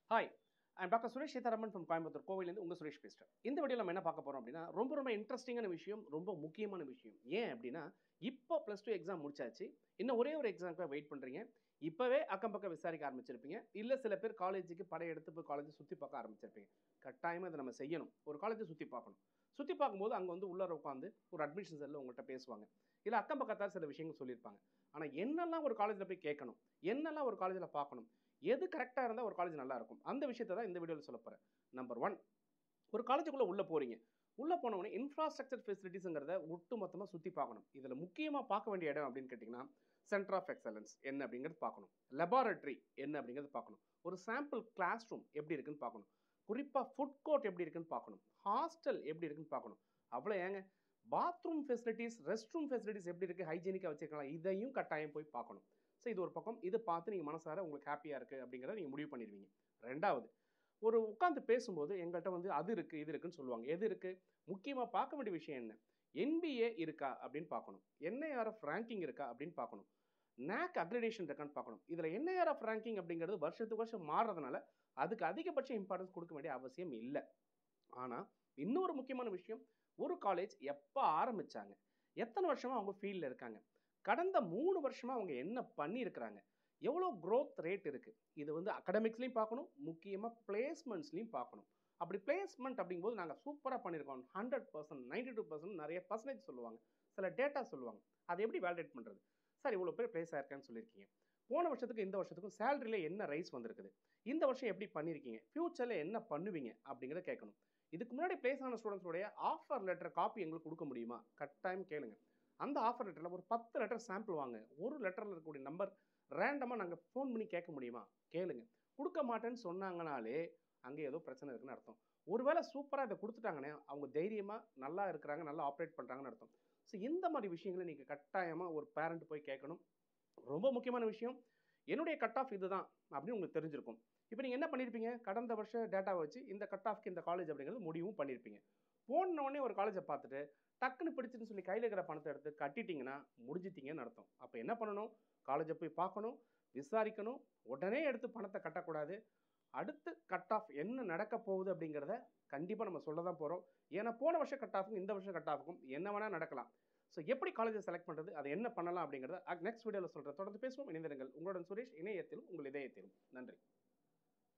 hi I'm doctor Suresh Seetharaman from Coimbatore கோவிலேருந்து உங்கள் சுரேஷ் பேசுகிறேன் இந்த வீடியோவில் நம்ம என்ன பார்க்க போகிறோம் அப்படின்னா ரொம்ப ரொம்ப இன்ட்ரெஸ்டிங்கான விஷயம் ரொம்ப முக்கியமான விஷயம் ஏன் அப்படின்னா இப்போ ப்ளஸ் டூ எக்ஸாம் முடிச்சாச்சு இன்னும் ஒரே ஒரு எக்ஸாமுக்கு வெயிட் பண்ணுறீங்க இப்போவே அக்கம் பக்கம் விசாரிக்க ஆரம்பிச்சிருப்பீங்க இல்லை சில பேர் காலேஜுக்கு படையெடுத்து போய் காலேஜை சுற்றி பார்க்க ஆரம்பிச்சிருப்பீங்க கட்டாயமாக இதை நம்ம செய்யணும் ஒரு காலேஜை சுற்றி பார்க்கணும் சுற்றி பார்க்கும்போது அங்கே வந்து உள்ளார உட்காந்து ஒரு அட்மிஷன் செல்லில் உங்கள்கிட்ட பேசுவாங்க இல்லை அக்கம் பக்கத்தால் சில விஷயங்கள் சொல்லியிருப்பாங்க ஆனால் என்னெல்லாம் ஒரு காலேஜில் போய் கேட்கணும் என்னெல்லாம் ஒரு காலேஜில் பார்க்கணும் எது கரெக்டாக இருந்தால் ஒரு காலேஜ் நல்லா இருக்கும் அந்த விஷயத்தை தான் இந்த வீடியோவில் சொல்ல போகிறேன் நம்பர் ஒன் ஒரு காலேஜுக்குள்ளே உள்ளே போகிறீங்க உள்ளே போனவொடனே இன்ஃப்ராஸ்ட்ரக்சர் ஃபெசிலிட்டிஸுங்கிறத ஒட்டு மொத்தமாக சுற்றி பார்க்கணும் இதில் முக்கியமாக பார்க்க வேண்டிய இடம் அப்படின்னு கேட்டிங்கன்னா சென்டர் ஆஃப் எக்ஸலன்ஸ் என்ன அப்படிங்கிறது பார்க்கணும் லெபார்டரி என்ன அப்படிங்கிறது பார்க்கணும் ஒரு சாம்பிள் கிளாஸ் ரூம் எப்படி இருக்குன்னு பார்க்கணும் குறிப்பாக ஃபுட் கோர்ட் எப்படி இருக்குன்னு பார்க்கணும் ஹாஸ்டல் எப்படி இருக்குன்னு பார்க்கணும் அவ்வளோ ஏங்க bathroom facilities rest room facilities எப்படி இருக்குது ஹைஜீனிக்காக வச்சுருக்கலாம் இதையும் கட்டாயம் போய் பார்க்கணும் ஸோ இது ஒரு பக்கம் இதை பார்த்து நீங்கள் மனசார உங்களுக்கு ஹாப்பியாக இருக்குது அப்படிங்கிறத நீங்கள் முடிவு பண்ணிடுவீங்க ரெண்டாவது ஒரு உட்காந்து பேசும்போது எங்கள்கிட்ட வந்து அது இருக்குது இது இருக்குன்னு சொல்லுவாங்க எது இருக்குது முக்கியமாக பார்க்க வேண்டிய விஷயம் என்ன என்பிஏ இருக்கா அப்படின்னு பார்க்கணும் என்ஐஆர்எஃப் ரேங்கிங் இருக்கா அப்படின்னு பார்க்கணும் நேக் அக்ரிடேஷன் இருக்கான்னு பார்க்கணும் இதில் என்ஐஆர்எஃப் ரேங்கிங் அப்படிங்கிறது வருஷத்துக்கு வருஷம் மாறுறதுனால அதுக்கு அதிகபட்ச இம்பார்ட்டன்ஸ் கொடுக்க வேண்டிய அவசியம் இல்லை ஆனால் இன்னொரு முக்கியமான விஷயம் ஒரு காலேஜ் எப்போ ஆரம்பித்தாங்க எத்தனை வருஷமாக அவங்க ஃபீல்டில் இருக்காங்க கடந்த மூணு வருஷமாக அவங்க என்ன பண்ணியிருக்கிறாங்க எவ்வளோ க்ரோத் ரேட் இருக்குது இது வந்து அகடமிக்ஸ்லையும் பார்க்கணும் முக்கியமாக பிளேஸ்மெண்ட்ஸ்லையும் பார்க்கணும் அப்படி பிளேஸ்மெண்ட் அப்படிங்கும்போது நாங்கள் சூப்பராக பண்ணியிருக்கோம் hundred percent ninety two percent நிறைய பர்சன்டேஜ் சொல்லுவாங்க சில டேட்டா சொல்லுவாங்க அதை எப்படி வேலிடேட் பண்ணுறது சார் இவ்வளோ பேர் பிளேஸ் ஆயிருக்கான்னு சொல்லியிருக்கீங்க போன வருஷத்துக்கு இந்த வருஷத்துக்கும் சேலரியில் என்ன ரைஸ் வந்திருக்குது இந்த வருஷம் எப்படி பண்ணியிருக்கீங்க ஃப்யூச்சரில் என்ன பண்ணுவீங்க அப்படிங்கிறத கேட்கணும் இதுக்கு முன்னாடி பிளேஸ் ஆன ஸ்டூடெண்ட்ஸோடைய ஆஃபர் லெட்டர் காப்பி எங்களுக்கு கொடுக்க முடியுமா கட்டாயம் கேளுங்க அந்த ஆஃபர் லெட்டரில் ஒரு பத்து லெட்டர் சாம்பிள் வாங்க ஒரு லெட்டரில் இருக்கக்கூடிய நம்பர் ரேண்டமாக நாங்கள் ஃபோன் பண்ணி கேட்க முடியுமா கேளுங்க கொடுக்க மாட்டேன்னு சொன்னாங்கனாலே அங்கே ஏதோ பிரச்சனை இருக்குன்னு அர்த்தம் ஒருவேளை சூப்பராக இதை கொடுத்துட்டாங்கன்னே அவங்க தைரியமாக நல்லா இருக்கிறாங்க நல்லா ஆப்ரேட் பண்ணுறாங்கன்னு அர்த்தம் ஸோ இந்த மாதிரி விஷயங்களை நீங்கள் கட்டாயமாக ஒரு பேரண்ட் போய் கேட்கணும் ரொம்ப முக்கியமான விஷயம் என்னுடைய கட் ஆஃப் இதுதான் அப்படின்னு உங்களுக்கு தெரிஞ்சிருக்கும் இப்போ நீங்கள் என்ன பண்ணியிருப்பீங்க கடந்த வருஷம் டேட்டாவை வச்சு இந்த கட் ஆஃப்க்கு இந்த காலேஜ் அப்படிங்கிறது முடிவும் பண்ணியிருப்பீங்க போன உடனே ஒரு காலேஜை பார்த்துட்டு டக்குன்னு பிடிச்சுன்னு சொல்லி கையில் இருக்கிற பணத்தை எடுத்து கட்டிட்டீங்கன்னா முடிஞ்சிட்டீங்கன்னு அர்த்தம் அப்போ என்ன பண்ணணும் காலேஜை போய் பார்க்கணும் விசாரிக்கணும் உடனே எடுத்து பணத்தை கட்டக்கூடாது அடுத்து கட் ஆஃப் என்ன நடக்க போகுது அப்படிங்கிறத கண்டிப்பாக நம்ம சொல்ல தான் போகிறோம் ஏன்னா போன வருஷம் கட் ஆஃபுக்கும் இந்த வருஷம் கட் ஆஃபுக்கும் என்ன வேணால் நடக்கலாம் ஸோ எப்படி காலேஜை செலக்ட் பண்ணுறது அதை என்ன பண்ணலாம் அப்படிங்கிறத நெக்ஸ்ட் வீடியோவில் சொல்கிறேன் தொடர்ந்து பேசுவோம் இணைந்திருங்கள் உங்களுடன் சுரேஷ் இணையத்திலும் உங்கள் இதயத்திலும் நன்றி